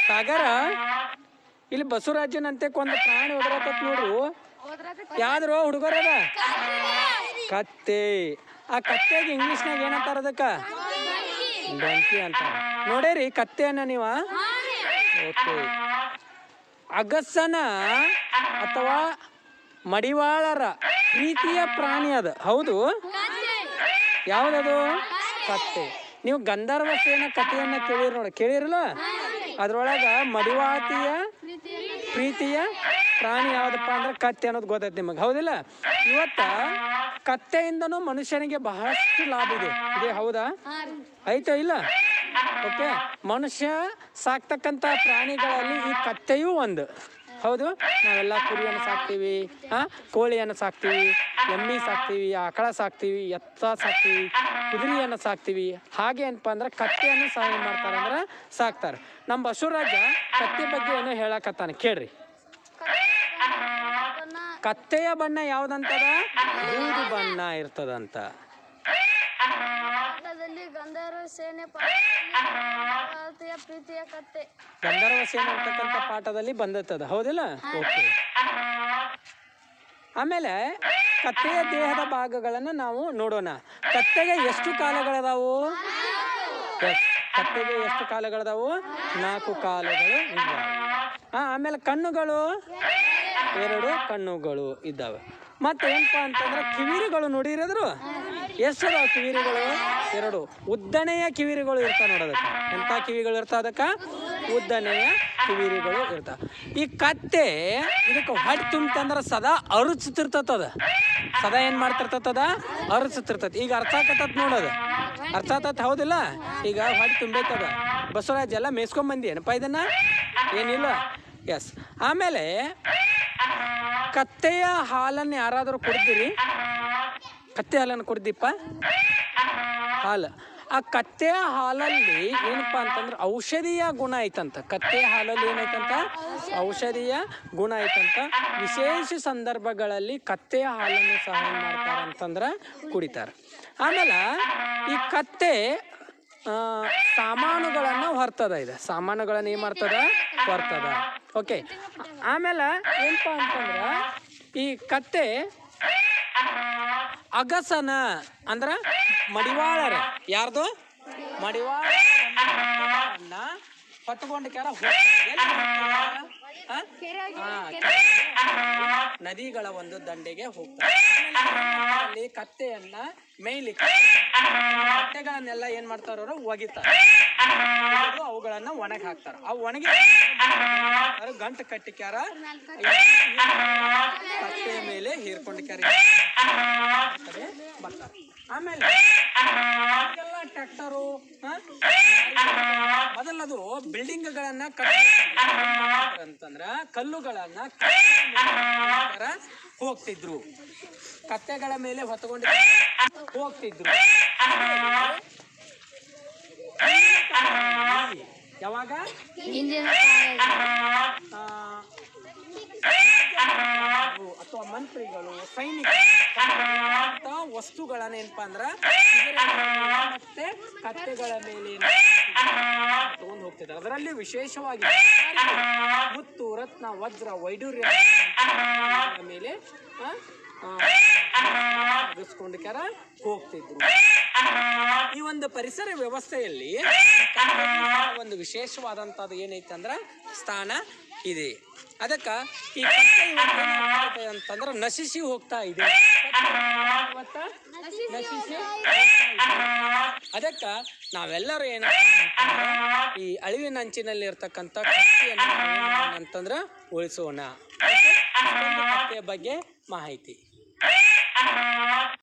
ಸಾಗರ ಇಲ್ಲಿ ಬಸವರಾಜನಂತೆ ಒಂದು ಪ್ರಾಣಿ ಒದರತತ್ ನೋಡ್ರು ಯಾವ್ದ್ರು ಹುಡುಗರದ ಕತ್ತೆ ಆ ಕತ್ತೆಗೆ ಇಂಗ್ಲಿಷ್ನಾಗ ಏನಂತಾರ ಅದಕ್ಕ ಡೊಂಕಿ ಅಂತ ನೋಡೇರಿ ಕತ್ತೆಯನ್ನ ನೀವ ಓಕೆ ಅಗಸನ ಅಥವಾ ಮಡಿವಾಳರ ಪ್ರೀತಿಯ ಪ್ರಾಣಿ ಅದು ಹೌದು ಯಾವ್ದದು ಕತ್ತೆ ನೀವು ಗಂಧರ್ವ ಸೇನ ಕಥೆಯನ್ನ ಕೇಳಿರಿ ನೋಡಿ ಕೇಳಿರಲ್ಲ ಅದ್ರೊಳಗ ಮಡಿವಾಳತಿಯ ಪ್ರೀತಿಯ ಪ್ರಾಣಿ ಯಾವ್ದಪ್ಪ ಅಂದ್ರೆ ಕತ್ತೆ ಅನ್ನೋದು ಗೊತ್ತೈತೆ ನಿಮಗೆ ಹೌದಿಲ್ಲ ಇವತ್ತ ಕತ್ತೆಯಿಂದನೂ ಮನುಷ್ಯನಿಗೆ ಬಹಳಷ್ಟು ಲಾಭ ಇದೆ ಇದೆ ಹೌದಾ ಆಯ್ತಾ ಇಲ್ಲ ಓಕೆ ಮನುಷ್ಯ ಸಾಕ್ತಕ್ಕಂಥ ಪ್ರಾಣಿಗಳಲ್ಲಿ ಈ ಕತ್ತೆಯೂ ಒಂದು ಹೌದು ನಾವೆಲ್ಲ ಕುರಿಯನ್ನು ಸಾಕ್ತೀವಿ ಹಾ ಕೋಳಿಯನ್ನು ಸಾಕ್ತೀವಿ ಎಮ್ಮಿ ಸಾಕ್ತೀವಿ ಆಕಳ ಸಾಕ್ತೀವಿ ಎತ್ತ ಸಾಕ್ತೀವಿ ಕುದುರೆಯನ್ನು ಸಾಕ್ತೀವಿ ಹಾಗೆ ಏನಪ್ಪ ಅಂದ್ರೆ ಕತ್ತೆಯನ್ನು ಸಹ ಏನು ಮಾಡ್ತಾರೆ ಅಂದ್ರೆ ಸಾಕ್ತಾರೆ ನಮ್ಮ ಬಸವರಾಜ ಕತ್ತೆ ಬಗ್ಗೆ ಏನೋ ಹೇಳಕತ್ತಾನೆ ಕೇಳ್ರಿ ಕತ್ತೆಯ ಬಣ್ಣ ಯಾವ್ದಂತದ ಬೂದು ಬಣ್ಣ ಇರ್ತದಂತ ಪಾಠದಲ್ಲಿ ಗಂಧರ್ವ ಸೇನೆ ಪಾಠದಲ್ಲಿ ಪ್ರೀತಿಯ ಕತ್ತೆ ಗಂಧರ್ವ ಸೇನೆ ಅಂತಕ್ಕಂಥ ಪಾಠದಲ್ಲಿ ಬಂದತ್ತದ ಹೌದಿಲ್ಲ ಓಕೆ ಆಮೇಲೆ ಕತ್ತೆಯ ದೇಹದ ಭಾಗಗಳನ್ನು ನಾವು ನೋಡೋಣ ಕತ್ತೆಗೆ ಎಷ್ಟು ಕಾಲಗಳದಾವು ಎಸ್ ಕತ್ತೆಗೆ ಎಷ್ಟು ಕಾಲಗಳದಾವು ನಾಲ್ಕು ಕಾಲುಗಳು ಇದ್ದಾವೆ ಆ, ಆಮೇಲೆ ಕಣ್ಣುಗಳು ಎರಡು ಕಣ್ಣುಗಳು ಇದ್ದಾವೆ ಮತ್ತೆ ಏನಪ್ಪಾ ಅಂತಂದ್ರೆ ಕಿವಿರುಗಳು ನೋಡಿರಿದ್ರು ಎಷ್ಟು ಅದಾವ ಕಿವಿರುಗಳು ಎರಡು ಉದ್ದನೆಯ ಕಿವಿರುಗಳು ಇರ್ತಾವ ನೋಡೋದಕ್ಕೆ ಎಂಥ ಕಿವಿಗಳು ಇರ್ತಾವ ಅದಕ್ಕ ಉದ್ದನೆಯ ಕಿವಿರುಗಳು ಇರ್ತಾವ ಈ ಕತ್ತೆ ಇದಕ್ಕೆ ಹೊಟ್ಟೆ ತುಂಬಿತಂದ್ರೆ ಸದಾ ಅರುಚುತ್ತಿರ್ತದ ಸದಾ ಏನ್ ಮಾಡ್ತಿರ್ತದ ಅರುಚುತ್ತಿರ್ತದ ಈಗ ಅರ್ಥ ಆಕತ್ತತ್ ನೋಡೋದು ಅರ್ಥ ಆತತ್ ಹೌದಿಲ್ಲ ಈಗ ಹೊಟ್ಟೆ ತುಂಬೈತದ ಬಸವರಾಜ್ ಎಲ್ಲ ಮೇಯ್ಸ್ಕೊಂಡ್ ಬಂದಿ ಏನಪ್ಪ ಇದನ್ನ ಏನಿಲ್ಲ ಎಸ್ ಆಮೇಲೆ ಕತ್ತೆಯ ಹಾಲನ್ನು ಯಾರಾದರೂ ಕುಡ್ದಿರಿ ಕತ್ತೆ ಹಾಲನ್ನು ಕುಡ್ದಿಪ್ಪ ಹಾಲು ಆ ಕತ್ತೆಯ ಹಾಲಲ್ಲಿ ಏನಪ್ಪ ಅಂತಂದ್ರೆ ಔಷಧೀಯ ಗುಣ ಐತಂತ ಕತ್ತೆಯ ಹಾಲಲ್ಲಿ ಏನೈತಂತ ಔಷಧೀಯ ಗುಣ ಐತಂತ ವಿಶೇಷ ಸಂದರ್ಭಗಳಲ್ಲಿ ಕತ್ತೆಯ ಹಾಲನ್ನು ಸಹ ಏನು ಮಾಡ್ತಾರೆ ಅಂತಂದ್ರೆ ಕುಡಿತಾರೆ ಆಮೇಲೆ ಈ ಕತ್ತೆ ಆ, ಸಾಮಾನುಗಳನ್ನು ಹೊರ್ತದ ಇದೆ ಸಾಮಾನುಗಳನ್ನು ಏನು ಮಾಡ್ತದ ಹೊರ್ತದ ಓಕೆ ಆಮೇಲೆ ಏನಪ್ಪ ಅಂತಂದ್ರೆ ಈ ಕತ್ತೆ ಅಗಸನ ಅಂದ್ರ ಮಡಿವಾಳರ ಯಾರ್ದು ಮಡಿವಾಳ ಹೊತ್ತುಕೊಂಡು ಕೆರ ಹೋಗ್ತಾರೆ. ಎಲ್ಲಿ ಹೋಗ್ತಾರೆ? ಆ? ಆ, ಕೆರೆ. ನದಿಗಳ ಒಂದು ದಂಡೆಗೆ ಹೋಗ್ತಾರೆ ಆಮೇಲೆ ಅಲ್ಲಿ ಕತ್ತೆಯನ್ನ ಮೇಯ್ಲಿಕ್ಕೆ ಕತ್ತೆಗಳನ್ನೆಲ್ಲ ಏನ್ ಮಾಡ್ತಾರ ಅವ್ರು ಒಗಿತಾರೆ ಒಗೆದು ಅವುಗಳನ್ನ ಒಣಗಿ ಹಾಕ್ತಾರ ಅವು ಒಣಗಿ ಅವ್ರು ಗಂಟು ಕಟ್ಟಿಕ್ಯಾರ ಕತ್ತೆಯ ಮೇಲೆ ಹೀರ್ಕೊಂಡು ಕ್ಯಾರ ಬರ್ತಾರೆ ಆಮೇಲೆ ಈಗೆಲ್ಲ ಟ್ರ್ಯಾಕ್ಟರು ಮೊದಲದು ಬಿಲ್ಡಿಂಗ್ಗಳನ್ನ ಕಟ್ಟ ಅಂತಂದ್ರ ಕಲ್ಲುಗಳನ್ನ ಕಟ್ಟೆ ಮೇಲೆ ಹೋಗ್ತಿದ್ರು ಕತ್ತೆಗಳ ಮೇಲೆ ಹೊತ್ಕೊಂಡು ಹೋಗ್ತಿದ್ರು ಹಿಂದಿನ ಕಾಲದಲ್ಲಿ ಯಾವಾಗ ಇಂದಿನ ಆ, ರಾಜರು ಅಥವಾ ಮಂತ್ರಿಗಳು ಸೈನಿಕರು ವಸ್ತುಗಳನ್ನ ಏನಪ್ಪಾ ಅಂದ್ರ ಕುದುರೆಗಳ ಮತ್ತೆ ಕತ್ತೆಗಳ ಮೇಲೆ ತಗೊಂಡು ಹೋಗ್ತಿದ್ದಾರೆ ಅದರಲ್ಲಿ ವಿಶೇಷವಾಗಿ ಮುತ್ತು ರತ್ನ ವಜ್ರ ವೈಡೂರ್ಯ ಮೇಲೆ ಆ, ಆ, ತೆಗೆಸ್ಕೊಂಡು ಕೆರ ಹೋಗ್ತಿದ್ರು ಈ ಒಂದು ಪರಿಸರ ವ್ಯವಸ್ಥೆಯಲ್ಲಿ ಕತ್ತೆಗೆ ಒಂದು ವಿಶೇಷವಾದಂಥದ್ದು ಏನೈತೆ ಅಂದ್ರೆ ಸ್ಥಾನ ಇದೆ ಅದಕ್ಕೆ ಈ ಕತ್ತೆ ಇವತ್ತು ಏನಾಗ್ತೈತೆ ಅಂತಂದ್ರೆ ನಶಿಸಿ ಹೋಗ್ತಾ ಇದೆ ಇವತ್ತ ನಶಿಸಿ ಹೋಗ್ತಾ ಇದೆ. ಅದಕ್ಕ ನಾವೆಲ್ಲರೂ ಏನಪ್ಪ ಅಂತಂದ್ರೆ ಈ ಅಳಿವಿನ ಅಂಚಿನಲ್ಲಿ ಇರ್ತಕ್ಕಂಥ ಕತ್ತೆಯನ್ನು ನಾವೇನ್ ಮಾಡೋಣ ಅಂತಂದ್ರೆ ಉಳಿಸೋಣ ಓಕೆ? ಇಷ್ಟೊಂದು ಕತ್ತೆಯ ಬಗ್ಗೆ ಮಾಹಿತಿ